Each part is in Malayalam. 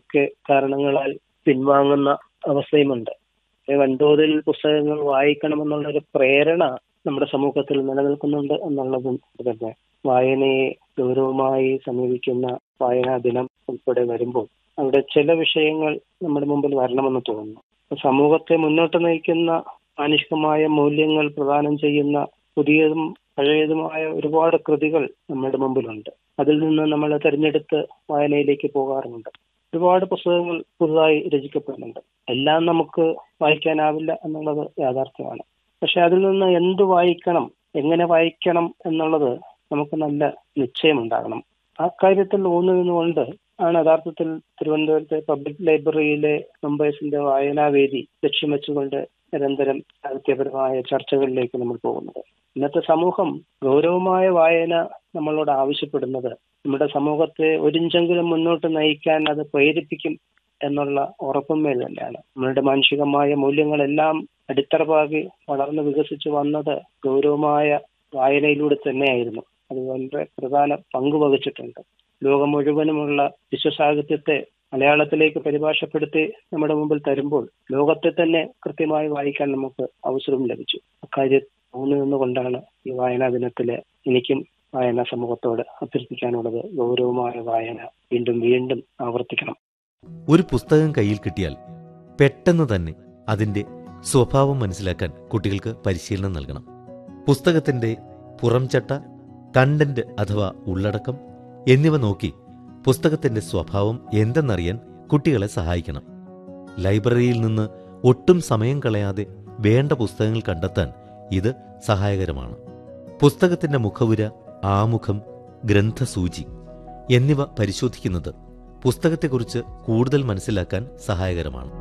എന്തെങ്കിലുമൊക്കെ കാരണങ്ങളാൽ പിൻവാങ്ങുന്ന അവസ്ഥയുമുണ്ട് വൻതോതിൽ പുസ്തകങ്ങൾ വായിക്കണമെന്നുള്ള ഒരു പ്രേരണ നമ്മുടെ സമൂഹത്തിൽ നിലനിൽക്കുന്നുണ്ട് എന്നുള്ളതും തന്നെ വായനയെ ഗൗരവമായി സമീപിക്കുന്ന വായനാ ദിനം ഉൾപ്പെടെ വരുമ്പോൾ അവിടെ ചില വിഷയങ്ങൾ നമ്മുടെ മുമ്പിൽ വരണമെന്ന് തോന്നുന്നു സമൂഹത്തെ മുന്നോട്ട് നയിക്കുന്ന മാനുഷികമായ മൂല്യങ്ങൾ പ്രദാനം ചെയ്യുന്ന പുതിയതും പഴയതുമായ ഒരുപാട് കൃതികൾ നമ്മുടെ മുമ്പിലുണ്ട് അതിൽ നിന്ന് നമ്മൾ തിരഞ്ഞെടുത്ത് വായനയിലേക്ക് പോകാറുണ്ട് ഒരുപാട് പുസ്തകങ്ങൾ പുതുതായി രചിക്കപ്പെടുന്നുണ്ട് എല്ലാം നമുക്ക് വായിക്കാനാവില്ല എന്നുള്ളത് യാഥാർത്ഥ്യമാണ് പക്ഷെ അതിൽ നിന്ന് എന്ത് വായിക്കണം എങ്ങനെ വായിക്കണം എന്നുള്ളത് നമുക്ക് നല്ല നിശ്ചയമുണ്ടാകണം ആ കാര്യത്തിൽ ഊന്നു നിന്നുകൊണ്ട് ആണ് യഥാർത്ഥത്തിൽ തിരുവനന്തപുരത്തെ പബ്ലിക് ലൈബ്രറിയിലെ മെമ്പേഴ്സിന്റെ വായനാവേദി ലക്ഷ്യം വെച്ചുകൊണ്ട് നിരന്തരം സാഹിത്യപരമായ ചർച്ചകളിലേക്ക് നമ്മൾ പോകുന്നത് ഇന്നത്തെ സമൂഹം ഗൗരവമായ വായന നമ്മളോട് ആവശ്യപ്പെടുന്നത് നമ്മുടെ സമൂഹത്തെ ഒരിഞ്ചെങ്കിലും മുന്നോട്ട് നയിക്കാൻ അത് പ്രേരിപ്പിക്കും എന്നുള്ള ഉറപ്പുമേൽ തന്നെയാണ് നമ്മളുടെ മാനുഷികമായ മൂല്യങ്ങളെല്ലാം അടിത്തറപാകി വളർന്നു വികസിച്ചു വന്നത് ഗൗരവമായ വായനയിലൂടെ തന്നെയായിരുന്നു അത് വളരെ പ്രധാന പങ്ക് വഹിച്ചിട്ടുണ്ട് ലോകം മുഴുവനുമുള്ള വിശ്വസാഹിത്യത്തെ മലയാളത്തിലേക്ക് പരിഭാഷപ്പെടുത്തി നമ്മുടെ മുമ്പിൽ തരുമ്പോൾ ലോകത്തെ തന്നെ കൃത്യമായി വായിക്കാൻ നമുക്ക് അവസരം ലഭിച്ചു അക്കാര്യം ഊന്നു നിന്നുകൊണ്ടാണ് ഈ വായനാ ദിനത്തില് എനിക്കും വായനാ സമൂഹത്തോട് അഭ്യർത്ഥിക്കാനുള്ളത് ഗൗരവമായ വായന വീണ്ടും വീണ്ടും ആവർത്തിക്കണം ഒരു പുസ്തകം കയ്യിൽ കിട്ടിയാൽ പെട്ടെന്ന് തന്നെ അതിന്റെ സ്വഭാവം മനസ്സിലാക്കാൻ കുട്ടികൾക്ക് പരിശീലനം നൽകണം പുസ്തകത്തിന്റെ പുറംചട്ട കണ്ടന്റ് അഥവാ ഉള്ളടക്കം എന്നിവ നോക്കി പുസ്തകത്തിന്റെ സ്വഭാവം എന്തെന്നറിയാൻ കുട്ടികളെ സഹായിക്കണം ലൈബ്രറിയിൽ നിന്ന് ഒട്ടും സമയം കളയാതെ വേണ്ട പുസ്തകങ്ങൾ കണ്ടെത്താൻ ഇത് സഹായകരമാണ് പുസ്തകത്തിന്റെ മുഖവുര ആമുഖം ഗ്രന്ഥസൂചി എന്നിവ പരിശോധിക്കുന്നത് പുസ്തകത്തെക്കുറിച്ച് കൂടുതൽ മനസ്സിലാക്കാൻ സഹായകരമാണ്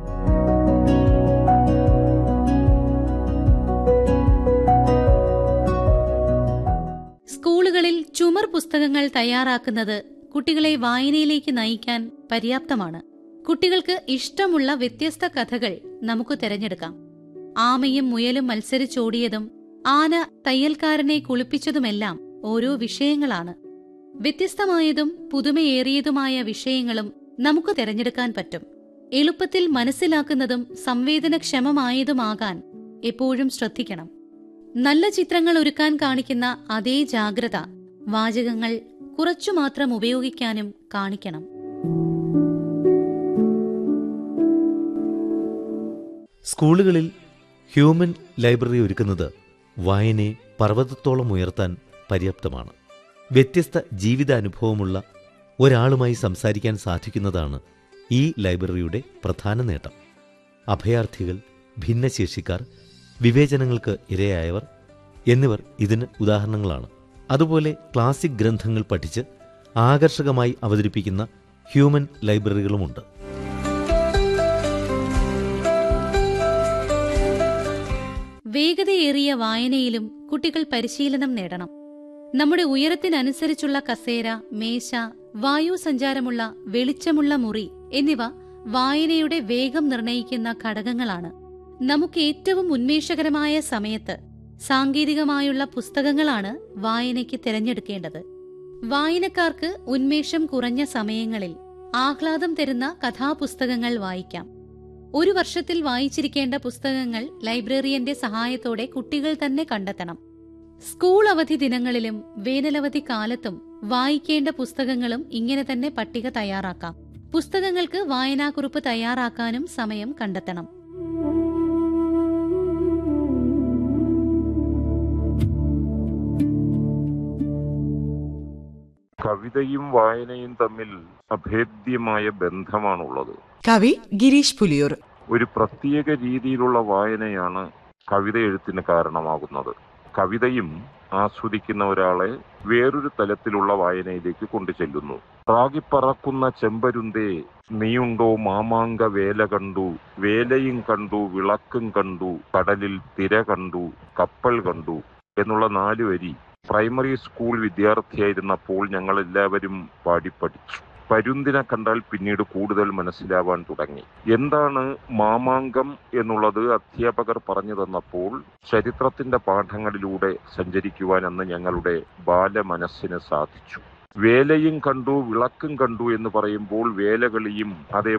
സ്കൂളുകളിൽ ചുമർ പുസ്തകങ്ങൾ തയ്യാറാക്കുന്നത് കുട്ടികളെ വായനയിലേക്ക് നയിക്കാൻ പര്യാപ്തമാണ് കുട്ടികൾക്ക് ഇഷ്ടമുള്ള വ്യത്യസ്ത കഥകൾ നമുക്ക് തിരഞ്ഞെടുക്കാം ആമയും മുയലും മത്സരിച്ചോടിയതും ആന തയ്യൽക്കാരനെ കുളിപ്പിച്ചതുമെല്ലാം ഓരോ വിഷയങ്ങളാണ് വ്യത്യസ്തമായതും പുതുമയേറിയതുമായ വിഷയങ്ങളും നമുക്ക് തിരഞ്ഞെടുക്കാൻ പറ്റും എളുപ്പത്തിൽ മനസ്സിലാക്കുന്നതും സംവേദനക്ഷമമായതുമാകാൻ എപ്പോഴും ശ്രദ്ധിക്കണം നല്ല ചിത്രങ്ങൾ ഒരുക്കാൻ കാണിക്കുന്ന അതേ ജാഗ്രത വാചകങ്ങൾ കുറച്ചു മാത്രം ഉപയോഗിക്കാനും കാണിക്കണം സ്കൂളുകളിൽ ഹ്യൂമൻ ലൈബ്രറി ഒരുക്കുന്നത് വായനയെ പർവ്വതത്തോളം ഉയർത്താൻ പര്യാപ്തമാണ് വ്യത്യസ്ത ജീവിതാനുഭവമുള്ള ഒരാളുമായി സംസാരിക്കാൻ സാധിക്കുന്നതാണ് ഈ ലൈബ്രറിയുടെ പ്രധാന നേട്ടം അഭയാർത്ഥികൾ ഭിന്നശേഷിക്കാർ വിവേചനങ്ങൾക്ക് ഇരയായവർ എന്നിവർ ഇതിന് ഉദാഹരണങ്ങളാണ് അതുപോലെ ക്ലാസിക് ഗ്രന്ഥങ്ങൾ പഠിച്ച് ആകർഷകമായി അവതരിപ്പിക്കുന്ന ഹ്യൂമൻ ലൈബ്രറികളുമുണ്ട് വേഗതയേറിയ വായനയിലും കുട്ടികൾ പരിശീലനം നേടണം നമ്മുടെ ഉയരത്തിനനുസരിച്ചുള്ള കസേര മേശ വായു സഞ്ചാരമുള്ള വെളിച്ചമുള്ള മുറി എന്നിവ വായനയുടെ വേഗം നിർണയിക്കുന്ന ഘടകങ്ങളാണ് നമുക്ക് ഏറ്റവും ഉന്മേഷകരമായ സമയത്ത് സാങ്കേതികമായുള്ള പുസ്തകങ്ങളാണ് വായനയ്ക്ക് തിരഞ്ഞെടുക്കേണ്ടത് വായനക്കാർക്ക് ഉന്മേഷം കുറഞ്ഞ സമയങ്ങളിൽ ആഹ്ലാദം തരുന്ന കഥാപുസ്തകങ്ങൾ വായിക്കാം ഒരു വർഷത്തിൽ വായിച്ചിരിക്കേണ്ട പുസ്തകങ്ങൾ ലൈബ്രറിയന്റെ സഹായത്തോടെ കുട്ടികൾ തന്നെ കണ്ടെത്തണം സ്കൂൾ അവധി ദിനങ്ങളിലും വേനലവധി കാലത്തും വായിക്കേണ്ട പുസ്തകങ്ങളും ഇങ്ങനെ തന്നെ പട്ടിക തയ്യാറാക്കാം പുസ്തകങ്ങൾക്ക് വായനാക്കുറിപ്പ് തയ്യാറാക്കാനും സമയം കണ്ടെത്തണം കവിതയും വായനയും തമ്മിൽ അഭേദ്യമായ ബന്ധമാണുള്ളത് കവി ഗിരീഷ് പുലിയൂർ ഒരു പ്രത്യേക രീതിയിലുള്ള വായനയാണ് കവിത എഴുത്തിന് കാരണമാകുന്നത് കവിതയും ആസ്വദിക്കുന്ന ഒരാളെ വേറൊരു തലത്തിലുള്ള വായനയിലേക്ക് കൊണ്ടുചെല്ലുന്നു റാഗിപ്പറക്കുന്ന ചെമ്പരുന്തേ നീയുണ്ടോ മാമാങ്ക വേല കണ്ടു വേലയും കണ്ടു വിളക്കും കണ്ടു കടലിൽ തിര കണ്ടു കപ്പൽ കണ്ടു എന്നുള്ള നാല് വരി പ്രൈമറി സ്കൂൾ വിദ്യാർത്ഥിയായിരുന്നപ്പോൾ ഞങ്ങൾ എല്ലാവരും പാടി പഠിച്ചു പരുന്തിനെ കണ്ടാൽ പിന്നീട് കൂടുതൽ മനസ്സിലാവാൻ തുടങ്ങി എന്താണ് മാമാങ്കം എന്നുള്ളത് അധ്യാപകർ പറഞ്ഞു തന്നപ്പോൾ ചരിത്രത്തിന്റെ പാഠങ്ങളിലൂടെ സഞ്ചരിക്കുവാൻ അന്ന് ഞങ്ങളുടെ ബാലമനസ്സിന് സാധിച്ചു വേലയും കണ്ടു വിളക്കും കണ്ടു എന്ന് പറയുമ്പോൾ വേലകളിയും അതേ